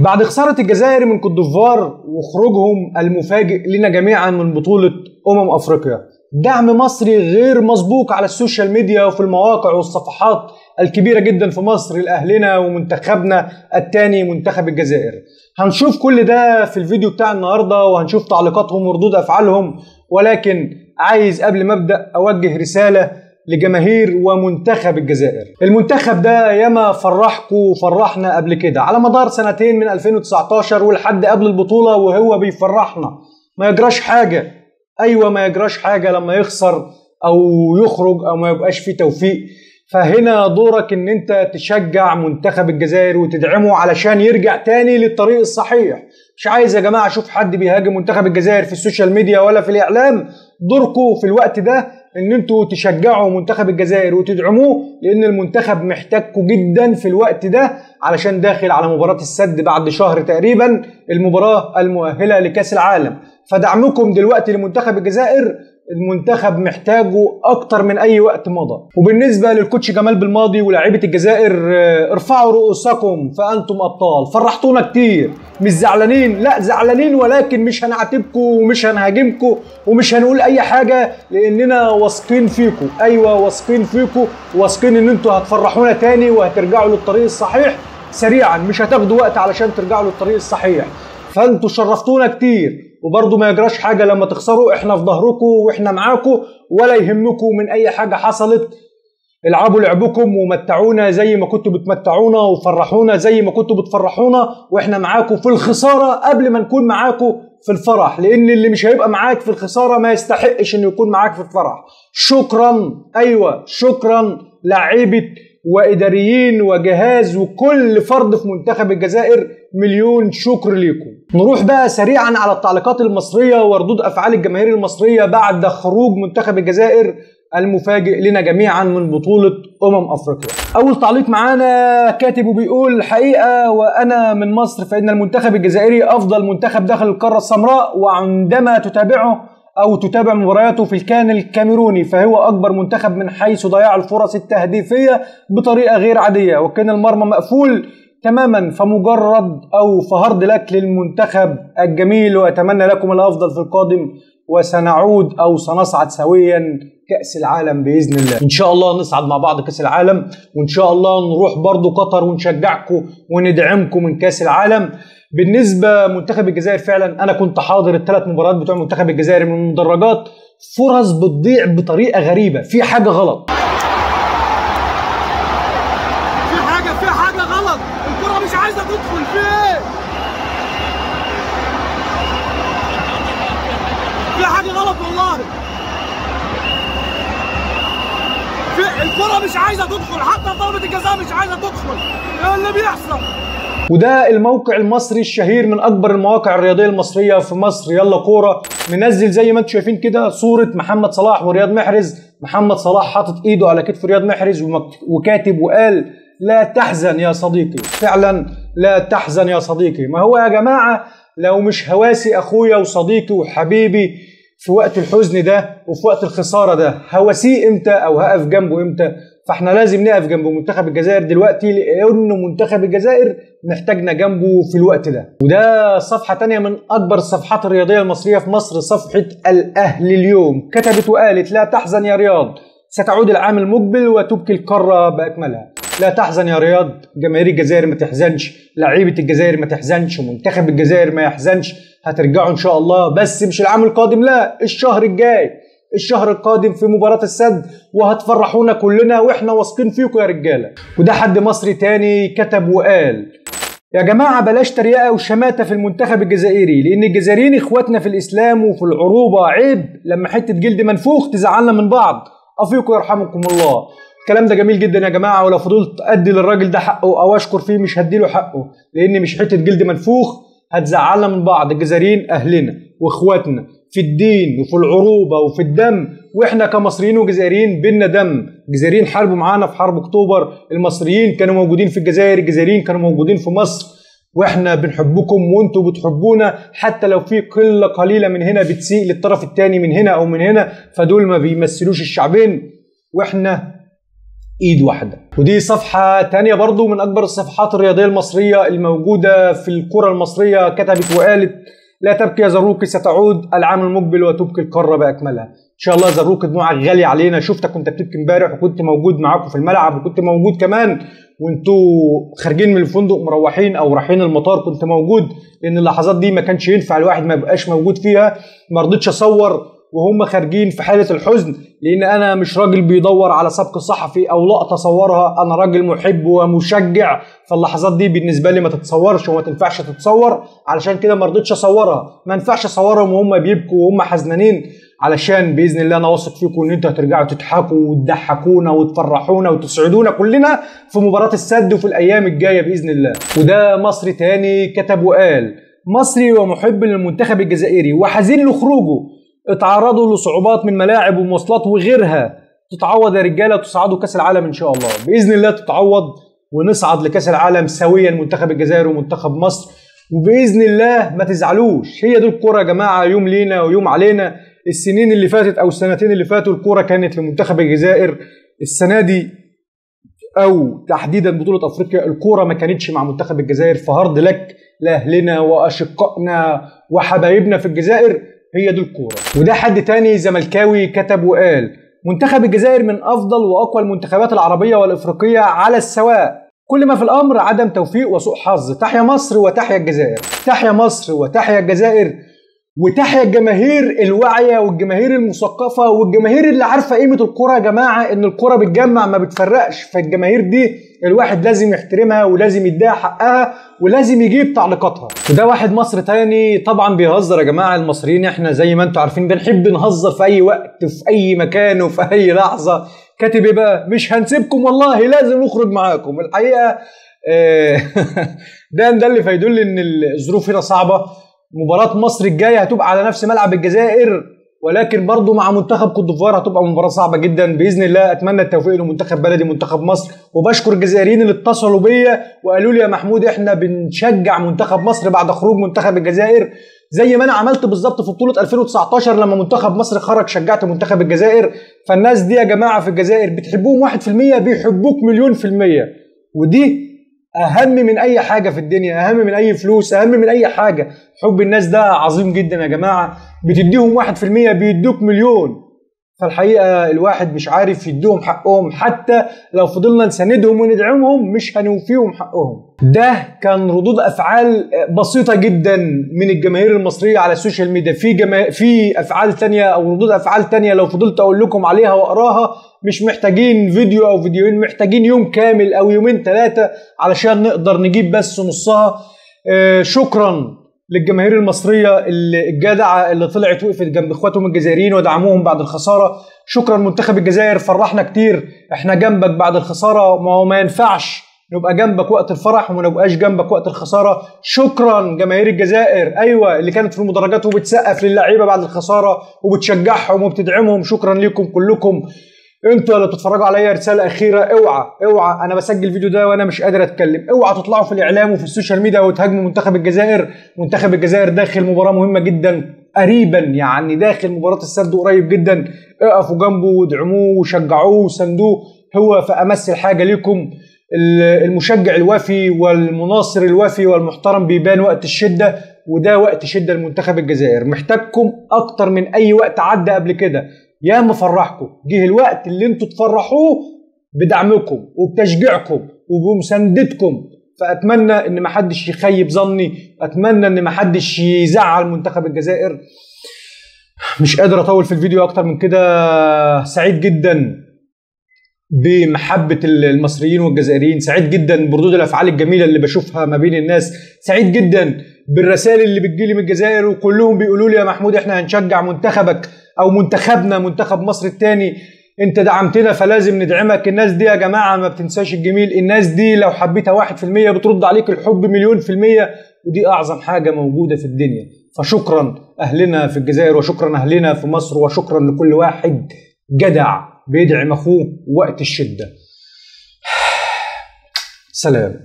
بعد خساره الجزائر من كوت ديفوار وخروجهم المفاجئ لنا جميعا من بطوله امم افريقيا دعم مصري غير مسبوق على السوشيال ميديا وفي المواقع والصفحات الكبيره جدا في مصر لاهلنا ومنتخبنا الثاني منتخب الجزائر هنشوف كل ده في الفيديو بتاع النهارده وهنشوف تعليقاتهم وردود افعالهم ولكن عايز قبل ما ابدا اوجه رساله لجماهير ومنتخب الجزائر المنتخب ده ياما فرحكم وفرحنا قبل كده على مدار سنتين من 2019 ولحد قبل البطوله وهو بيفرحنا ما يجراش حاجه ايوه ما يجراش حاجه لما يخسر او يخرج او ما يبقاش فيه توفيق فهنا دورك ان انت تشجع منتخب الجزائر وتدعمه علشان يرجع تاني للطريق الصحيح مش عايز يا جماعه اشوف حد بيهاجم منتخب الجزائر في السوشيال ميديا ولا في الاعلام دوركم في الوقت ده ان انتوا تشجعوا منتخب الجزائر وتدعموه لان المنتخب محتاجكم جدا في الوقت ده علشان داخل على مباراه السد بعد شهر تقريبا المباراه المؤهله لكاس العالم فدعمكم دلوقتي لمنتخب الجزائر المنتخب محتاجه اكتر من اي وقت مضى وبالنسبه للكوتش جمال بالماضي ولاعيبه الجزائر ارفعوا رؤوسكم فانتم ابطال فرحتونا كتير مش زعلانين لا زعلانين ولكن مش هنعاتبكم ومش هنهاجمكم ومش هنقول اي حاجه لاننا واثقين فيكم ايوه واثقين فيكم واثقين ان انتوا هتفرحونا تاني وهترجعوا للطريق الصحيح سريعا مش هتاخدوا وقت علشان ترجعوا للطريق الصحيح فانتوا شرفتونا كتير وبرضه ما يجراش حاجة لما تخسروا احنا في ظهركم واحنا معاكم ولا يهمكم من اي حاجة حصلت العبوا لعبكم ومتعونا زي ما كنتوا بتمتعونا وفرحونا زي ما كنتوا بتفرحونا واحنا معاكم في الخسارة قبل ما نكون معاكم في الفرح لان اللي مش هيبقى معاك في الخسارة ما يستحقش انه يكون معاك في الفرح شكرا ايوه شكرا لعيبة واداريين وجهاز وكل فرد في منتخب الجزائر مليون شكر ليكم نروح بقى سريعا على التعليقات المصريه وردود افعال الجماهير المصريه بعد خروج منتخب الجزائر المفاجئ لنا جميعا من بطولة أمم أفريقيا أول تعليق معانا كاتب وبيقول الحقيقة وأنا من مصر فإن المنتخب الجزائري أفضل منتخب داخل القارة السمراء وعندما تتابعه أو تتابع مبارياته في الكان الكاميروني فهو أكبر منتخب من حيث ضياع الفرص التهديفية بطريقة غير عادية وكان المرمى مقفول تماما فمجرد أو فهرد لك للمنتخب الجميل وأتمنى لكم الأفضل في القادم وسنعود أو سنصعد سويا كأس العالم بإذن الله إن شاء الله نصعد مع بعض كأس العالم وإن شاء الله نروح برضو قطر ونشجعكم وندعمكم من كأس العالم بالنسبه منتخب الجزائر فعلا انا كنت حاضر الثلاث مباريات بتوع منتخب الجزائر من المدرجات فرص بتضيع بطريقه غريبه في حاجه غلط في حاجه في حاجه غلط الكره مش عايزه تدخل فيه في حاجه غلط والله في الكره مش عايزه تدخل حتى ضربه الجزاء مش عايزه تدخل ايه اللي بيحصل وده الموقع المصري الشهير من اكبر المواقع الرياضيه المصريه في مصر يلا كوره منزل زي ما انتم شايفين كده صوره محمد صلاح ورياض محرز محمد صلاح حاطط ايده على كتف رياض محرز وكاتب وقال لا تحزن يا صديقي فعلا لا تحزن يا صديقي ما هو يا جماعه لو مش هواسي اخويا وصديقي وحبيبي في وقت الحزن ده وفي وقت الخساره ده هواسيه امتى او هقف جنبه امتى فاحنا لازم نقف جنب منتخب الجزائر دلوقتي لانه منتخب الجزائر محتاجنا جنبه في الوقت ده وده صفحه تانية من اكبر الصفحات الرياضيه المصريه في مصر صفحه الاهلي اليوم كتبت وقالت لا تحزن يا رياض ستعود العام المقبل وتبكي القاره باكملها لا تحزن يا رياض جماهير الجزائر ما تحزنش لعيبه الجزائر ما تحزنش منتخب الجزائر ما يحزنش هترجعوا ان شاء الله بس مش العام القادم لا الشهر الجاي الشهر القادم في مباراة السد وهتفرحونا كلنا واحنا واثقين فيكم يا رجالة وده حد مصري تاني كتب وقال يا جماعة بلاش تريقة وشماتة في المنتخب الجزائري لأن الجزائريين إخواتنا في الإسلام وفي العروبة عيب لما حتة جلد منفوخ تزعلنا من بعض أفيكم يرحمكم الله الكلام ده جميل جدا يا جماعة ولو فضلت أدي للراجل ده حقه أو أشكر فيه مش هديله حقه لأن مش حتة جلد منفوخ هتزعلنا من بعض الجزائريين أهلنا وإخواتنا في الدين وفي العروبة وفي الدم واحنا كمصريين وجزائريين بينا دم الجزائريين حاربوا معانا في حرب اكتوبر المصريين كانوا موجودين في الجزائر الجزائريين كانوا موجودين في مصر واحنا بنحبكم وانتوا بتحبونا حتى لو في قله قليله من هنا بتسيء للطرف الثاني من هنا او من هنا فدول ما بيمثلوش الشعبين واحنا ايد واحده ودي صفحه تانية برضو من اكبر الصفحات الرياضيه المصريه الموجوده في الكره المصريه كتبت وقالت لا تبكي يا زروكي ستعود العام المقبل وتبكي القاره باكملها ان شاء الله يا زروكي دموعك غاليه علينا شفتك كنت بتبكي امبارح وكنت موجود معاكم في الملعب وكنت موجود كمان وانتوا خارجين من الفندق مروحين او رايحين المطار كنت موجود لان اللحظات دي ما كانش ينفع الواحد ما يبقاش موجود فيها ما رضيتش اصور وهم خارجين في حاله الحزن لان انا مش راجل بيدور على سبق صحفي او لقطه اصورها انا راجل محب ومشجع فاللحظات دي بالنسبه لي ما تتصورش وما تنفعش تتصور علشان كده ما رضيتش اصورها ما ينفعش اصورهم وهم بيبكوا وهم حزنانين علشان باذن الله انا واثق فيكم ان انتوا هترجعوا تضحكوا وتضحكونا وتفرحونا وتسعدونا كلنا في مباراه السد وفي الايام الجايه باذن الله وده مصري تاني كتب وقال مصري ومحب للمنتخب الجزائري وحزين لخروجه اتعرضوا لصعوبات من ملاعب ومواصلات وغيرها تتعوض يا رجاله وتصعدوا كاس العالم ان شاء الله باذن الله تتعوض ونصعد لكاس العالم سويا منتخب الجزائر ومنتخب مصر وباذن الله ما تزعلوش هي دي الكوره يا جماعه يوم لينا ويوم علينا السنين اللي فاتت او السنتين اللي فاتوا الكوره كانت لمنتخب الجزائر السنه دي او تحديدا بطوله افريقيا الكوره ما كانتش مع منتخب الجزائر فهارد لك لاهلنا واشقائنا وحبايبنا في الجزائر هي دي الكوره وده حد تاني زملكاوي كتب وقال منتخب الجزائر من افضل واقوى المنتخبات العربيه والافريقيه على السواء كل ما في الامر عدم توفيق وسوء حظ تحيا مصر وتحيا الجزائر تحيا مصر وتحيا الجزائر وتحيا الجماهير الواعيه والجماهير المثقفه والجماهير اللي عارفه قيمه الكوره يا جماعه ان الكوره بتجمع ما بتفرقش فالجماهير دي الواحد لازم يحترمها ولازم يديها حقها ولازم يجيب تعليقاتها وده واحد مصري تاني طبعا بيهزر يا جماعه المصريين احنا زي ما انتم عارفين بنحب نهزر في اي وقت في اي مكان وفي اي لحظه كاتب ايه بقى مش هنسيبكم والله لازم نخرج معاكم الحقيقه ده ده اللي فيدل ان الظروف هنا صعبه مباراة مصر الجاية هتبقى على نفس ملعب الجزائر ولكن برضه مع منتخب كوت ديفوار هتبقى مباراة صعبة جدا بإذن الله أتمنى التوفيق لمنتخب بلدي منتخب مصر وبشكر الجزائريين اللي اتصلوا بيا وقالوا لي يا محمود احنا بنشجع منتخب مصر بعد خروج منتخب الجزائر زي ما انا عملت بالظبط في بطولة 2019 لما منتخب مصر خرج شجعت منتخب الجزائر فالناس دي يا جماعة في الجزائر بتحبوهم 1% بيحبوك مليون في المية ودي اهم من اي حاجه في الدنيا اهم من اي فلوس اهم من اي حاجه حب الناس ده عظيم جدا يا جماعه بتديهم واحد في المية بيدوك مليون فالحقيقه الواحد مش عارف يديهم حقهم حتى لو فضلنا نساندهم وندعمهم مش هنوفيهم حقهم ده كان ردود افعال بسيطه جدا من الجماهير المصريه على السوشيال ميديا في جما... في افعال تانية او ردود افعال تانية لو فضلت اقول لكم عليها واقراها مش محتاجين فيديو او فيديوهين محتاجين يوم كامل او يومين ثلاثه علشان نقدر نجيب بس نصها آه شكرا للجماهير المصريه الجدعه اللي طلعت وقفت جنب اخواتهم الجزائريين ودعموهم بعد الخساره شكرا منتخب الجزائر فرحنا كتير احنا جنبك بعد الخساره ما هو ما ينفعش نبقى جنبك وقت الفرح وما نبقاش جنبك وقت الخساره شكرا جماهير الجزائر ايوه اللي كانت في المدرجات وبتسقف للعيبه بعد الخساره وبتشجعهم وبتدعمهم شكرا لكم كلكم انتوا اللي بتتفرجوا عليا رساله اخيره اوعى اوعى انا بسجل الفيديو ده وانا مش قادر اتكلم اوعى تطلعوا في الاعلام وفي السوشيال ميديا وتهاجموا منتخب الجزائر منتخب الجزائر داخل مباراه مهمه جدا قريبا يعني داخل مباراه السد قريب جدا اقفوا جنبه وادعموه وشجعوه وساندوه هو في امس الحاجه ليكم المشجع الوفي والمناصر الوفي والمحترم بيبان وقت الشده وده وقت شده لمنتخب الجزائر محتاجكم اكتر من اي وقت عدى قبل كده يا مفرحكم جه الوقت اللي انتوا تفرحوه بدعمكم وبتشجيعكم وبمساندتكم فاتمنى ان ما حدش يخيب ظني اتمنى ان ما حدش يزعل منتخب الجزائر مش قادر اطول في الفيديو اكتر من كده سعيد جدا بمحبة المصريين والجزائريين سعيد جدا بردود الأفعال الجميلة اللي بشوفها ما بين الناس سعيد جدا بالرسائل اللي بتجيلي من الجزائر وكلهم بيقولوا لي يا محمود احنا هنشجع منتخبك او منتخبنا منتخب مصر الثاني انت دعمتنا فلازم ندعمك الناس دي يا جماعة ما بتنساش الجميل الناس دي لو حبيتها واحد في المية بترد عليك الحب مليون في المية ودي أعظم حاجة موجودة في الدنيا فشكرا أهلنا في الجزائر وشكرا أهلنا في مصر وشكرا لكل واحد جدع بيدعم أخوه وقت الشدة سلام